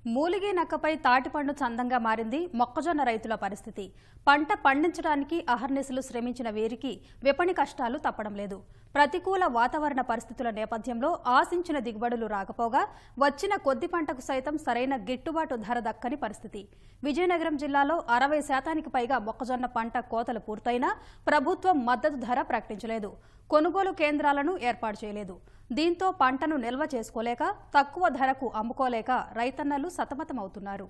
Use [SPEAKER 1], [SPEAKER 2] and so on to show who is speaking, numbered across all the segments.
[SPEAKER 1] మూలిగి నక్కపై తాటిపండు చందంగా మారింది మొక్కజొన్న రైతుల పరిస్థితి పంట పండించడానికి అహర్నిశలు శ్రమించిన వీరికి విపణి కష్టాలు తప్పడం లేదు ప్రతికూల వాతావరణ పరిస్థితుల నేపథ్యంలో ఆశించిన దిగుబడులు రాకపోగా వచ్చిన కొద్ది పంటకు సైతం సరైన గిట్టుబాటు ధర దక్కని పరిస్థితి విజయనగరం జిల్లాలో అరవై శాతానికి పైగా మొక్కజొన్న పంట కోతలు పూర్తయినా ప్రభుత్వం మద్దతు ధర ప్రకటించలేదు కొనుగోలు కేంద్రాలను ఏర్పాటు చేయలేదు దీంతో పంటను నిల్వ చేసుకోలేక తక్కువ ధరకు అమ్ముకోలేక రైతన్నలు సతమతమవుతున్నారు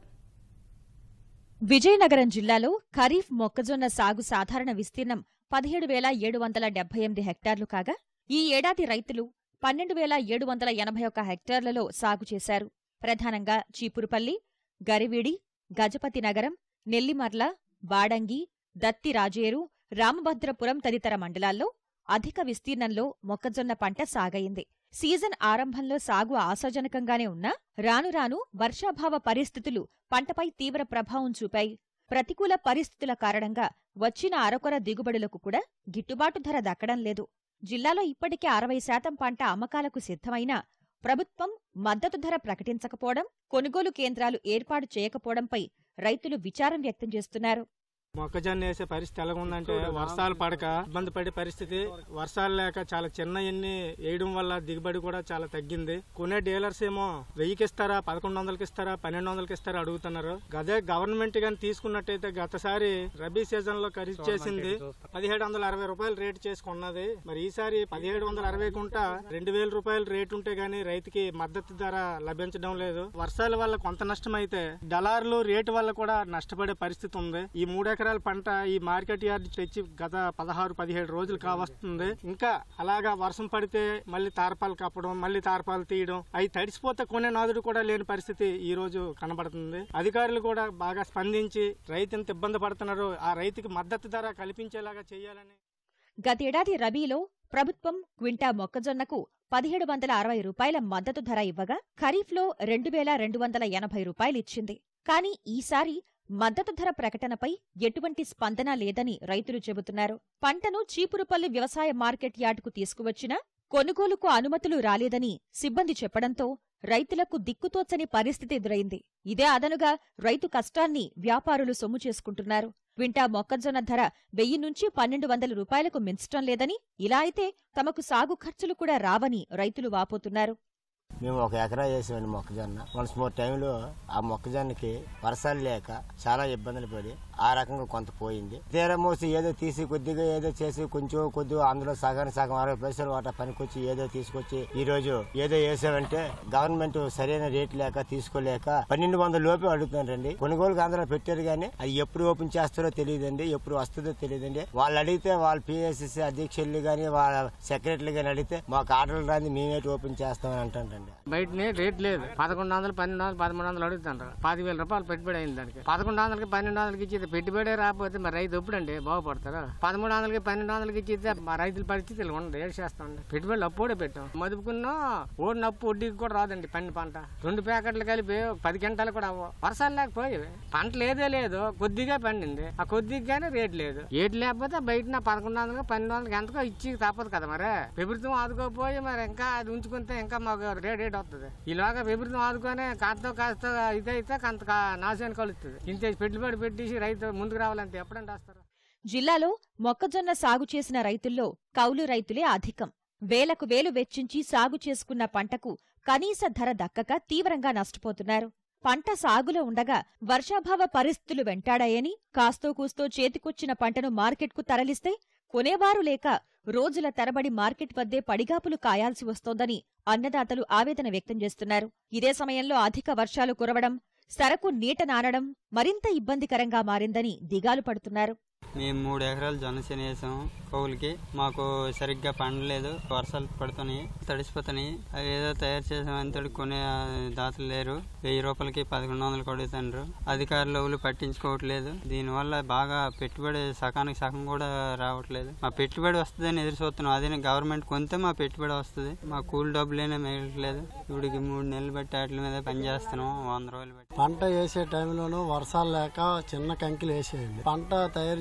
[SPEAKER 2] విజయనగరం జిల్లాలో ఖరీఫ్ మొక్కజొన్న సాగు సాధారణ విస్తీర్ణం పదిహేడు వేల ఏడు వందల డెబ్బై ఎనిమిది హెక్టార్లు కాగా ఈ ఏడాది రైతులు పన్నెండు వేల ఏడు వందల ఎనభై ఒక్క హెక్టార్లలో సాగు చేశారు ప్రధానంగా చీపురుపల్లి గరివీడి గజపతి నగరం నెల్లిమర్ల బాడంగి దత్తి రాజేరు రామభద్రపురం తదితర మండలాల్లో అధిక విస్తీర్ణంలో మొక్కజొన్న పంట సాగయింది సీజన్ ఆరంభంలో సాగు ఆశాజనకంగానే ఉన్నా రాను రాను వర్షాభావ పరిస్థితులు పంటపై తీవ్ర ప్రభావం చూపాయి ప్రతికూల పరిస్థితుల కారణంగా వచ్చిన అరకొర దిగుబడులకు కూడా గిట్టుబాటు ధర దక్కడం లేదు జిల్లాలో ఇప్పటికే అరవై శాతం పంట అమ్మకాలకు సిద్ధమైనా ప్రభుత్వం మద్దతు ధర ప్రకటించకపోవడం కొనుగోలు కేంద్రాలు ఏర్పాటు చేయకపోవడంపై రైతులు విచారం వ్యక్తం చేస్తున్నారు
[SPEAKER 3] మొక్కజొన్న వేసే పరిస్థితి ఎలా ఉందంటే వర్షాలు పడక ఇబ్బంది పడే పరిస్థితి వర్షాలు లేక చాలా చిన్న ఎన్ని వేయడం వల్ల దిగుబడి కూడా చాలా తగ్గింది కొనే డీలర్స్ ఏమో వెయ్యికి ఇస్తారా పదకొండు వందలకి ఇస్తారా పన్నెండు వందలకి ఇస్తారా అడుగుతున్నారు అదే గవర్నమెంట్ గాని తీసుకున్నట్టయితే గతసారి రబీ సీజన్ లో ఖరీదు చేసింది పదిహేడు వందల అరవై రూపాయలు రేటు చేసుకున్నది మరి ఈసారి పదిహేడు వందల అరవై కుంట రెండు వేల రూపాయలు రేటు ఉంటే గానీ రైతుకి మద్దతు ధర లభించడం లేదు వర్షాల వల్ల కొంత నష్టం అయితే డలార్లు రేటు వల్ల కూడా నష్టపడే పరిస్థితి ఉంది ఈ మూడు ఎకరాల పంట ఈ మార్కెట్ యార్డ్ తెచ్చి గత పదహారు పదిహేడు రోజులు కావస్తుంది ఇంకా అలాగా వర్షం పడితే మళ్ళీ తారపాలు కప్పడం మళ్ళీ తారపాలు తీయడం అవి తడిసిపోతే కొనే నాదుడు కూడా లేని పరిస్థితి ఈ రోజు కనబడుతుంది అధికారులు కూడా బాగా స్పందించి రైతు ఎంత ఇబ్బంది పడుతున్నారో ఆ రైతుకి మద్దతు ధర కల్పించేలాగా చేయాలని
[SPEAKER 2] గతేడాది రబీలో ప్రభుత్వం క్వింటా మొక్కజొన్నకు పదిహేడు వందల అరవై రూపాయల మద్దతు ధర ఇవ్వగా ఖరీఫ్లో రెండు వేల రెండు వందల ఎనభై రూపాయలిచ్చింది కానీ ఈసారి మద్దతు ధర ప్రకటనపై ఎటువంటి స్పందన లేదని రైతులు చెబుతున్నారు పంటను చీపురుపల్లి వ్యవసాయ మార్కెట్ యార్డుకు తీసుకువచ్చినా కొనుగోలుకు అనుమతులు రాలేదని సిబ్బంది చెప్పడంతో రైతులకు దిక్కుతోచని పరిస్థితి ఎదురైంది ఇదే అదనుగా రైతు కష్టాన్ని వ్యాపారులు సొమ్ము చేసుకుంటున్నారు క్వింటా మొక్కజొన్న ధర వెయ్యి నుంచి పన్నెండు వందల రూపాయలకు మించటం లేదని ఇలా అయితే తమకు సాగు ఖర్చులు కూడా రావని రైతులు వాపోతున్నారు
[SPEAKER 4] మేము ఒక ఎకరా వేసామండి మొక్కజొన్న వన్స్ మోర్ టైంలో ఆ మొక్కజొన్నకి వర్షాలు లేక చాలా ఇబ్బందులు పడి ఆ రకంగా కొంత పోయింది తీరా మోసి ఏదో తీసి కొద్దిగా ఏదో చేసి కొంచెం కొద్దిగా అందులో సగానికి సగం అరవై పైసలు వాటా పనికొచ్చి ఏదో తీసుకొచ్చి ఈ రోజు ఏదో వేసామంటే గవర్నమెంట్ సరైన రేట్ లేక తీసుకోలేక పన్నెండు వందల లోపే అడుగుతున్నారండి కొనుగోలు కేంద్రాలు పెట్టారు కానీ అది ఎప్పుడు ఓపెన్ చేస్తారో తెలియదండి ఎప్పుడు వస్తుందో తెలియదండి వాళ్ళు అడిగితే వాళ్ళ పిఎస్సి అధ్యక్షులు గాని వాళ్ళ సెక్రటరీలు గాని అడిగితే మాకు ఆర్డర్లు రాని మేమేటి ఓపెన్ చేస్తామని అంటారండి
[SPEAKER 5] బయటనే రేట్ లేదు పదకొండు వందలు పన్నెండు వందలు పదమూడు వందలు అడుగుతుంటారు పది వేల రూపాయలు పెట్టుబడి అయింది దానికి పదకొండు వందలకి పన్నెండు వందలకి ఇచ్చేది పెట్టుబడి రాకపోతే మరి రైతు ఎప్పుడండి బాగుపడతారు పదమూడు వందలకి పన్నెండు వందలకి ఇచ్చేది మా రైతుల పరిస్థితి ఇలా ఉండదు ఏడు చేస్తామండి పెట్టుబడులు అప్పుడే పెట్టాం మదుపుకున్నా ఓడిన అప్పు వడ్డీకి కూడా రాదండి పండి పంట రెండు ప్యాకెట్లు కలిపి పది గంటలు కూడా అవ్వవు వర్షాలు లేకపోయేవి పంట లేదే లేదు కొద్దిగా పండింది ఆ కొద్దిగానే రేట్ లేదు రేట్ లేకపోతే బయట పదకొండు వందలకి పన్నెండు వందలకి ఎంతకో ఇచ్చి తప్పదు కదా మరి ప్రభుత్వం ఆదుకోపోయి మరి ఇంకా అది ఉంచుకుంటే ఇంకా మాకు రేట్ రేట్ వస్తుంది ఇలాగా ప్రభుత్వం ఆదుకొని కాస్త కాస్త ఇదైతే కొంత కా- నాశనానికి కలుస్తుంది ఇంత పెట్టుబడి పెట్టేసి రైతు ముందుకు రావాలంటే ఎప్పుడంటే వస్తారు
[SPEAKER 2] జిల్లాలో మొక్కజొన్న సాగు చేసిన రైతుల్లో కౌలు రైతులే అధికం వేలకు వేలు వెచ్చించి సాగు చేసుకున్న పంటకు కనీస ధర దక్కక తీవ్రంగా నష్టపోతున్నారు పంట సాగులో ఉండగా వర్షాభావ పరిస్థితులు వెంటాడాయని కాస్తో కూస్తో చేతికొచ్చిన పంటను మార్కెట్కు తరలిస్తే కొనేవారు లేక రోజుల తరబడి మార్కెట్ వద్దే పడిగాపులు కాయాల్సి వస్తోందని అన్నదాతలు ఆవేదన వ్యక్తం చేస్తున్నారు ఇదే సమయంలో అధిక వర్షాలు కురవడం సరకు నీట నానడం మరింత ఇబ్బందికరంగా మారిందని దిగాలు పడుతున్నారు
[SPEAKER 6] మేము మూడు ఎకరాలు జొన్నసేన వేసాము కౌలుకి మాకు సరిగ్గా పండలేదు వర్షాలు పడుతున్నాయి తడిసిపోతున్నాయి అవి ఏదో తయారు చేసామని తోడు కొనే ఆ, దాతలు లేరు వెయ్యి రూపాయలకి పదకొండు వందలు కొడుతున్నారు అధికారులు ఎవరు పట్టించుకోవట్లేదు దీనివల్ల బాగా పెట్టుబడి సకానికి సగం కూడా రావట్లేదు మా పెట్టుబడి వస్తుందని ఎదురు చూస్తున్నాం అదే గవర్నమెంట్ కొంత మా పెట్టుబడి వస్తుంది మా కూలి డబ్బులైనా మిగలట్లేదు ఇప్పటికి మూడు నెలలు బట్టి వాటి మీద పని చేస్తున్నాం వంద రోజులు బట్టి
[SPEAKER 7] పంట వేసే టైంలోనూ వర్షాలు లేక చిన్న కంకిలు వేసేయండి పంట తయారు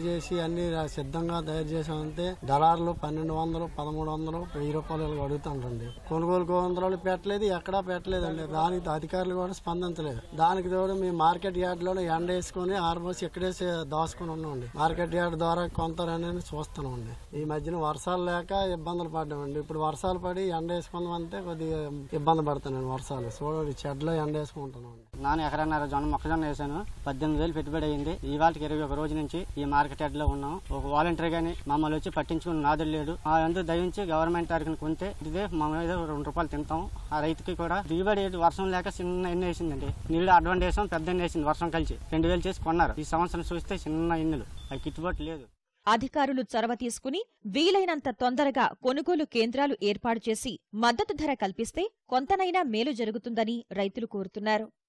[SPEAKER 7] చేసి అన్ని రా- సిద్ధంగా తయారు చేసామంటే దళారులు పన్నెండు వందలు పదమూడు వందలు వెయ్యి రూపాయలు ఇలా అడుగుతుంటండి కొనుగోలు కేంద్రాలు పెట్టలేదు ఎక్కడా పెట్టలేదండి దానికి అధికారులు కూడా స్పందించలేదు దానికి తోడు మేము మార్కెట్ యార్డ్ లో ఎండ వేసుకొని ఆరుబోసి ఇక్కడే సే- దాచుకుని ఉన్నామండి మార్కెట్ యార్డ్ ద్వారా కొంతరనేది చూస్తున్నామండి ఈ మధ్యన వర్షాలు లేక ఇబ్బందులు పడ్డామండి ఇప్పుడు వర్షాలు పడి ఎండ వేసుకుందామంటే కొద్దిగా ఇబ్బంది పడుతున్నాను వర్షాలు చూడండి చెడ్లో ఎండ వేసుకుంటున్నాం
[SPEAKER 8] నాన్న ఎకరన్నర జొన్న మొక్కజొన్న వేసాను పద్దెనిమిది వేలు పెట్టుబడి అయింది ఇవాళకి ఇరవై ఒక రోజు నుంచి ఈ మార్కెట్ యార్డ్ లో ఉన్నాం ఒక వాలంటీర్ గాని మమ్మల్ని వచ్చి పట్టించుకుని నాదులు లేడు ఆ అందు దయించి గవర్నమెంట్ తరఫున కొంటే ఇదే మా మీద రెండు రూపాయలు తింటాం ఆ రైతుకి కూడా దిగుబడి ఏంటి వర్షం లేక చిన్న ఎన్ని వేసిందండి నీళ్ళు అడ్వాంటేజ్ వేసాం పెద్ద ఎన్ని వేసింది వర్షం కలిసి రెండు వేలు చేసి కొన్నారు ఈ సంవత్సరం చూస్తే చిన్న ఎన్నులు అవి గిట్టుబాటు లేదు
[SPEAKER 2] అధికారులు చొరవ తీసుకుని వీలైనంత తొందరగా కొనుగోలు కేంద్రాలు ఏర్పాటు చేసి మద్దతు ధర కల్పిస్తే కొంతనైనా మేలు జరుగుతుందని రైతులు కోరుతున్నారు